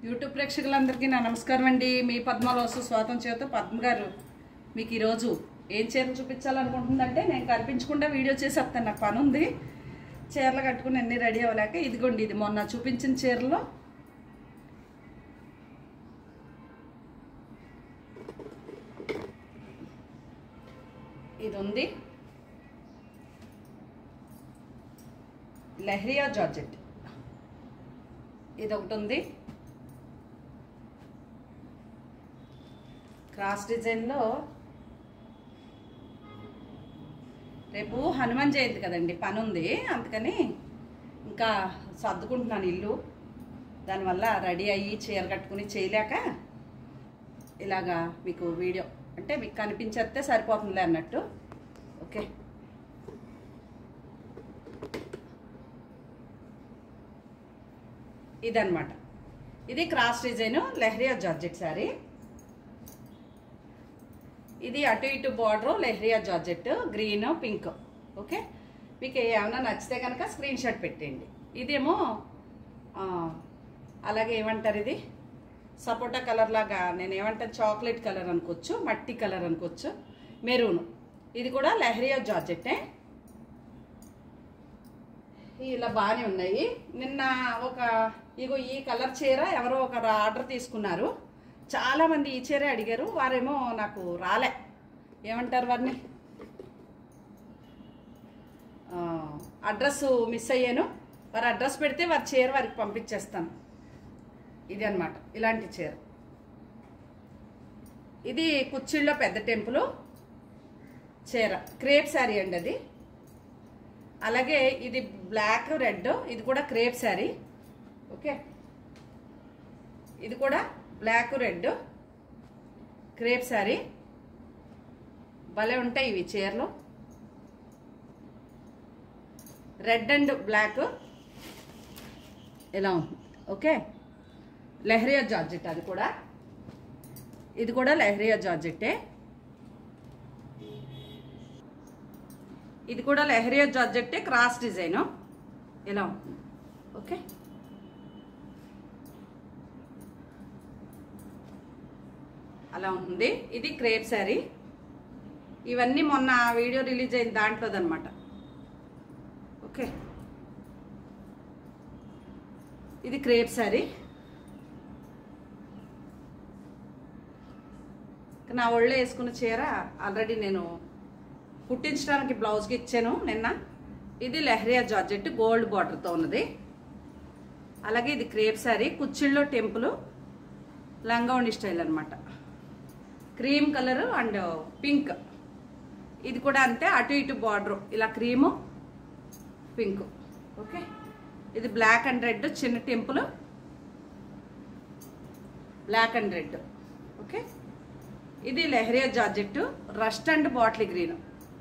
YouTube ప్రేక్షకులందరికీ నా నమస్కారం అండి మీ పద్మలోసు స్వాతం చేత పద్మ గారు మీకు ఈరోజు ఏం చీరలు చూపించాలనుకుంటుందంటే నేను కనిపించకుండా వీడియో చేసేస్తాను నాకు పని ఉంది చీరలు కట్టుకుని అన్నీ రెడీ అవ్వలేక ఇదిగోండి ఇది మొన్న చూపించిన చీరలో ఇది ఉంది లెహరియా జార్జెట్ ఇది ఒకటి ఉంది క్రాస్ డిజైన్లో రేపు హనుమాన్ జయంతి కదండి పని ఉంది అందుకని ఇంకా సర్దుకుంటున్నాను ఇల్లు దానివల్ల రెడీ అయ్యి చీర కట్టుకుని చేయలేక ఇలాగా మీకు వీడియో అంటే మీకు కనిపించేస్తే సరిపోతుందిలే అన్నట్టు ఓకే ఇదన్నమాట ఇది cross design leheriya georgette sari ఇది అటు ఇటు border leheriya georgette green pink okay మీకు ఏమైనా నచ్చితే కనుక స్క్రీన్ షాట్ పెట్టేయండి ఇదేమో ఆ, అలాగే ఏమంటారు ఇది సపోటా కలర్ లాగా నేను ఏమంటాను చాక్లెట్ కలర్ అనుకోవచ్చు మట్టి కలర్ అనుకోవచ్చు మెరూన్ ఇది కూడా లెహరియా జార్జెట్టే ఇలా బాగానే ఉన్నాయి నిన్న ఒక ఇగో ఈ కలర్ చీర ఎవరో ఒక ఆర్డర్ తీసుకున్నారు చాలా మంది ఈ చీర అడిగారు వారేమో నాకు రాలే ఏమంటారు వారిని ఆ, అడ్రస్ మిస్ అయ్యాను వారి అడ్రస్ పెడితే వారి చీర వారికి పంపించేస్తాను ఇది అన్నమాట ఇలాంటి చీర ఇది కుచ్చిళ్ళలో పెద్ద టెంపుల్ చీర క్రేప్ శారీ అండి అది అలాగే ఇది బ్లాక్ రెడ్ ఇది కూడా క్రేప్ శారీ ఓకే ఇది కూడా బ్లాక్ రెడ్ క్రేప్ శారీ భలే ఉంటాయి ఇవి చీరలు రెడ్ అండ్ బ్లాక్ ఇలా ఉంది ఓకే లెహరియా జార్జెట్ అది కూడా ఇది కూడా లెహరియా జార్జెట్టే ఇది కూడా లెహరియా జార్జెట్టే క్రాస్ డిజైన్ ఇలా ఉంటుంది ఓకే అలా ఉంటుంది ఇది క్రేప్ శారీ ఇవన్నీ మొన్న వీడియో రిలీజ్ అయిన దాంట్లోదనమాట ఓకే ఇది క్రేప్ శారీ నా ఒళ్ళో వేసుకున్న చీర ఆల్రెడీ నేను కుట్టించడానికి బ్లౌజ్కి ఇచ్చాను నిన్న ఇది లెహరియా జార్జెట్ గోల్డ్ బార్డర్తో ఉన్నది అలాగే ఇది క్రేప్ శారీ కుచ్చిళ్ళో టెంపుల్ లంగావణి స్టైల్ అనమాట క్రీమ్ కలర్ అండ్ పింక్ ఇది కూడా అంతే అటు ఇటు బార్డర్ ఇలా క్రీము పింక్ ఓకే ఇది బ్లాక్ అండ్ రెడ్ చిన్న temple black and red okay ఇది leheriya georgette rust and bottle green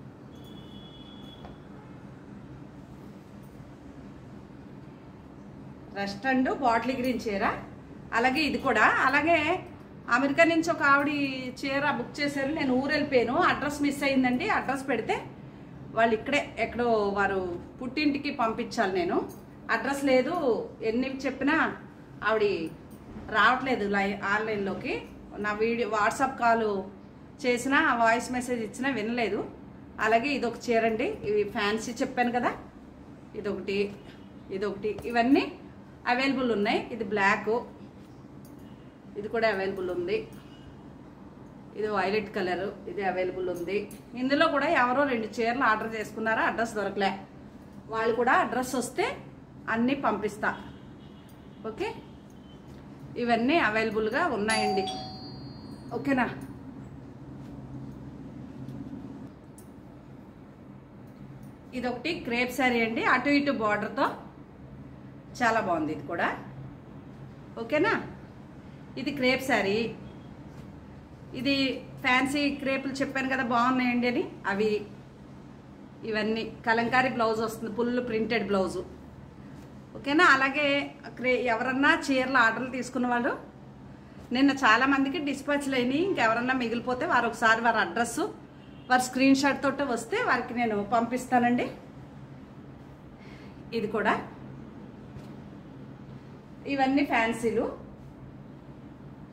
rust and bottle green చీర అలాగే ఇది కూడా అలాగే అమెరికా నుంచి ఒక ఆవిడ చీర బుక్ చేశారు నేను ఊరు వెళ్ళిపోయాను అడ్రస్ మిస్ అయిందండి అడ్రస్ పెడితే వాళ్ళు ఇక్కడే ఎక్కడో వారు పుట్టింటికి పంపించాలి నేను అడ్రస్ లేదు ఎన్ని చెప్పినా ఆవిడ రావట్లేదు లై ఆన్లైన్లోకి నా వీడియో వాట్సాప్ కాల్ చేసినా వాయిస్ మెసేజ్ ఇచ్చినా వినలేదు అలాగే ఇదొక చీర అండి ఇవి ఫ్యాన్సీ చెప్పాను కదా ఇదొకటి ఇదొకటి ఇవన్నీ అవైలబుల్ ఉన్నాయి ఇది బ్లాక్ ఇది కూడా అవైలబుల్ ఉంది ఇది వైలెట్ కలర్ ఇది అవైలబుల్ ఉంది ఇందులో కూడా ఎవరో రెండు చీరలు ఆర్డర్ చేసుకున్నారా అడ్రస్ దొరకలే వాళ్ళు కూడా అడ్రస్ వస్తే అన్నీ పంపిస్తా ఓకే ఇవన్నీ అవైలబుల్గా ఉన్నాయండి ఓకేనా ఇదొకటి క్రేప్ శారీ అండి అటు ఇటు బార్డర్తో చాలా బాగుంది ఇది కూడా ఓకేనా ఇది క్రేప్ శారీ ఇది ఫ్యాన్సీ క్రేపులు చెప్పాను కదా బాగున్నాయండి అని అవి ఇవన్నీ కలంకారీ బ్లౌజ్ వస్తుంది ఫుల్ ప్రింటెడ్ బ్లౌజు ఓకేనా అలాగే క్రే ఎవరన్నా చీరలు ఆర్డర్లు తీసుకున్న వాళ్ళు నిన్న చాలా మందికి డిస్పాచ్లు అయినాయి ఇంకెవరన్నా మిగిలిపోతే వారు ఒకసారి వారి అడ్రస్ వారి స్క్రీన్ షాట్ తోటి వస్తే వారికి నేను పంపిస్తానండి ఇది కూడా ఇవన్నీ ఫ్యాన్సీలు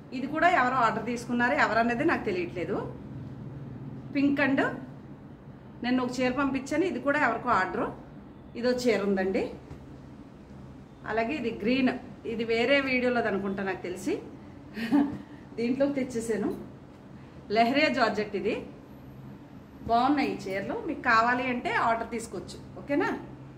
ఇది కూడా ఎవరో ఆర్డర్ తీసుకున్నారు ఎవరనేది నాకు తెలియట్లేదు పింక్ అండ్ నేను ఒక చీర పంపించాను ఇది కూడా ఎవరికో ఆర్డరు ఇదో చీర ఉందండి అలాగే ఇది గ్రీన్ ఇది వేరే వీడియోలోది అనుకుంటా నాకు తెలిసి దీంట్లోకి తెచ్చేసాను లెహరియా జార్జెట్ ఇది బాగున్నాయి ఈ చీరలు మీకు కావాలి అంటే ఆర్డర్ తీసుకోవచ్చు ఓకేనా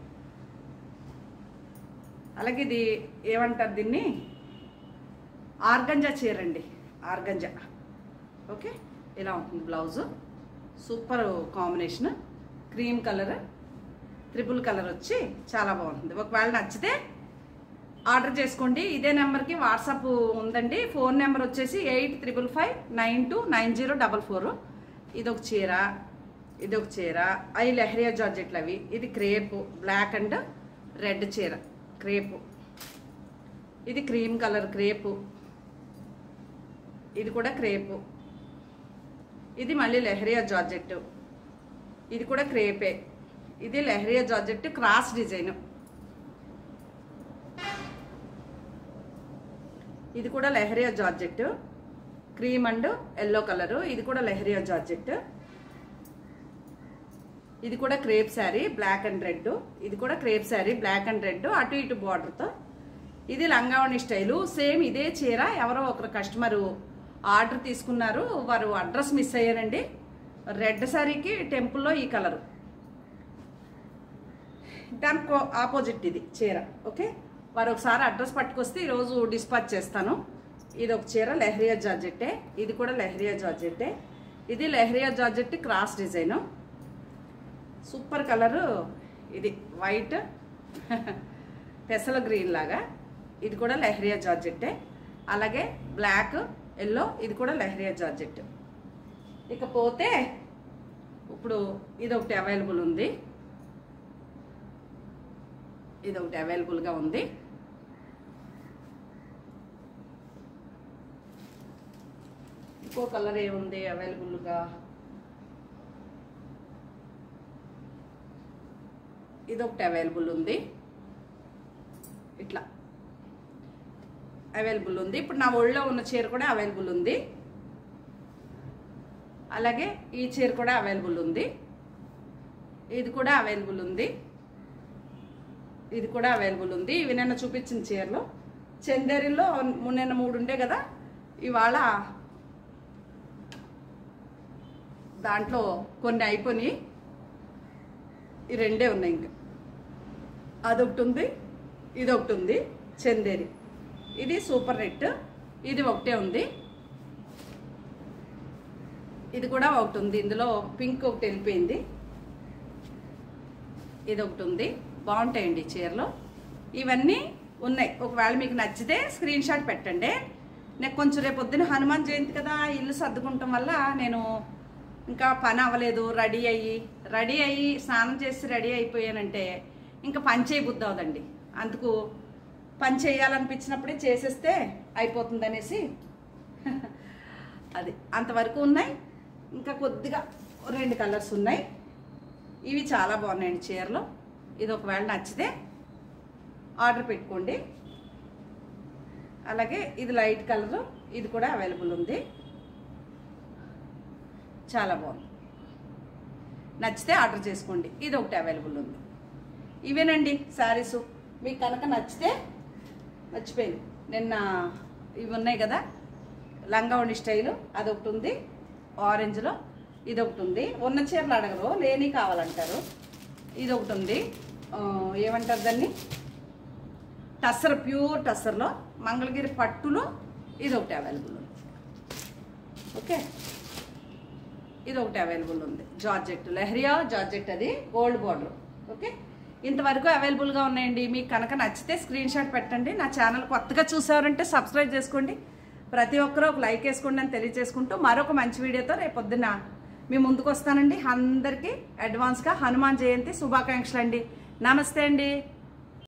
అలాగే ఇది ఏమంటారు దీన్ని ఆర్గంజా చీర అండి ఆర్గంజా ఓకే ఇలా ఉంటుంది blouse super combination cream colour triple colour వచ్చి చాలా బాగుంటుంది ఒకవేళ నచ్చితే ఆర్డర్ చేసుకోండి ఇదే నెంబర్కి వాట్సాప్ ఉందండి ఫోన్ నెంబర్ వచ్చేసి eight triple five nine two nine zero double four ఇది ఒక చీర ఇది ఒక చీర అవి లెహరియా జార్జెట్లు అవి ఇది క్రేపు బ్లాక్ అండ్ రెడ్ చీర క్రేపు ఇది క్రీమ్ కలర్ క్రేపు ఇది కూడా క్రేపు ఇది మళ్ళీ లెహరియా జార్జెట్ ఇది కూడా క్రేపే ఇది లెహరియా జార్జెట్ క్రాస్ డిజైన్ ఇది కూడా leheriya georgette cream and yellow colour ఇది కూడా లెహరియా జార్జెట్ ఇది కూడా crepe sari black and red ఇది కూడా crepe sari black and red అటు ఇటు బార్డర్తో ఇది లంగావణి స్టైలు సేమ్ ఇదే చీర ఎవరో ఒకరు కస్టమరు ఆర్డర్ తీసుకున్నారు వారు అడ్రస్ మిస్ అయ్యారండి రెడ్ శారీకి టెంపుల్లో ఈ కలరు దానికి ఆపోజిట్ ఇది చీర ఓకే వారు ఒకసారి అడ్రస్ పట్టుకొస్తే ఈరోజు డిస్పాచ్ చేస్తాను ఇది ఒక చీర లెహరియా జార్జెట్టే ఇది కూడా లెహరియా జార్జెట్టే ఇది leheriya georgette cross design super colour ఇది వైట్ పెసల గ్రీన్ లాగా ఇది కూడా లెహరియా జార్జెట్టే అలాగే బ్లాక్ ఎల్లో ఇది కూడా లెహరియా జార్జెట్ ఇకపోతే ఇప్పుడు ఇది ఒకటి అవైలబుల్ ఉంది ఇది ఒకటి అవైలబుల్గా ఉంది ఇంకో కలర్ ఏముంది అవైలబుల్గా ఇది ఒకటి అవైలబుల్ ఉంది ఇట్లా అవైలబుల్ ఉంది ఇప్పుడు నా ఒళ్ళో ఉన్న చీర కూడా అవైలబుల్ ఉంది అలాగే ఈ చీర కూడా అవైలబుల్ ఉంది ఇది కూడా అవైలబుల్ ఉంది ఇది కూడా అవైలబుల్ ఉంది ఇవి నిన్న చూపించిన చీరలు చందేరిలో నిన్న మూడు ఉండే కదా ఇవాళ దాంట్లో కొన్ని అయిపోయి ఈ రెండే ఉన్నాయి ఇంకా అదొకటి ఉంది ఇది ఒకటి ఉంది చందేరి ఇది సూపర్ నెట్ ఇది ఒకటే ఉంది ఇది కూడా ఒకటి ఉంది ఇందులో పింక్ ఒకటి వెళ్ళిపోయింది ఇది ఒకటి ఉంది బాగుంటాయండి ఈ చీరలు ఇవన్నీ ఉన్నాయి ఒకవేళ మీకు నచ్చితే స్క్రీన్ షాట్ పెట్టండి నాకు కొంచెం రేపు పొద్దున హనుమాన్ జయంతి కదా ఇల్లు సర్దుకుంటాం వల్ల నేను ఇంకా పని అవ్వలేదు రెడీ అయ్యి రెడీ అయ్యి స్నానం చేసి రెడీ అయిపోయానంటే ఇంకా పని చేయబుద్ధి అవదండి అందుకు పని చేయాలనిపించినప్పుడే చేసేస్తే అయిపోతుంది అనేసి అది అంతవరకు ఉన్నాయి ఇంకా కొద్దిగా రెండు కలర్స్ ఉన్నాయి ఇవి చాలా బాగున్నాయండి చీరలు ఇది ఒకవేళ నచ్చితే ఆర్డర్ పెట్టుకోండి అలాగే ఇది లైట్ కలరు ఇది కూడా అవైలబుల్ ఉంది చాలా బాగుంది నచ్చితే ఆర్డర్ చేసుకోండి ఇది ఒకటి అవైలబుల్ ఉంది ఇవేనండి శారీసు మీకు కనుక నచ్చితే మర్చిపోయింది నిన్న ఇవి ఉన్నాయి కదా లంగావణి స్టైలు అదొకటి ఉంది ఆరెంజ్లో ఇది ఒకటి ఉంది ఉన్న చీరలు అడగరు లేని కావాలంటారు ఇది ఒకటి ఉంది ఆ, ఏమంటారు దాన్ని టస్సర్ ప్యూర్ టస్సర్లో మంగళగిరి పట్టులో ఇది ఒకటి అవైలబుల్ ఉంది ఓకే ఇది ఒకటి అవైలబుల్ ఉంది జార్జెట్ లెహరియా జార్జెట్ అది గోల్డ్ బార్డర్ ఓకే ఇంతవరకు అవైలబుల్గా ఉన్నాయండి మీకు కనుక నచ్చితే స్క్రీన్ షాట్ పెట్టండి నా ఛానల్ కొత్తగా చూసారంటే సబ్స్క్రైబ్ చేసుకోండి ప్రతి ఒక్కరూ ఒక లైక్ వేసుకోండి అని తెలియజేసుకుంటూ మరొక మంచి వీడియోతో రేపు పొద్దున్న మీ ముందుకు వస్తానండి అందరికీ అడ్వాన్స్గా హనుమాన్ జయంతి శుభాకాంక్షలు అండి నమస్తే అండి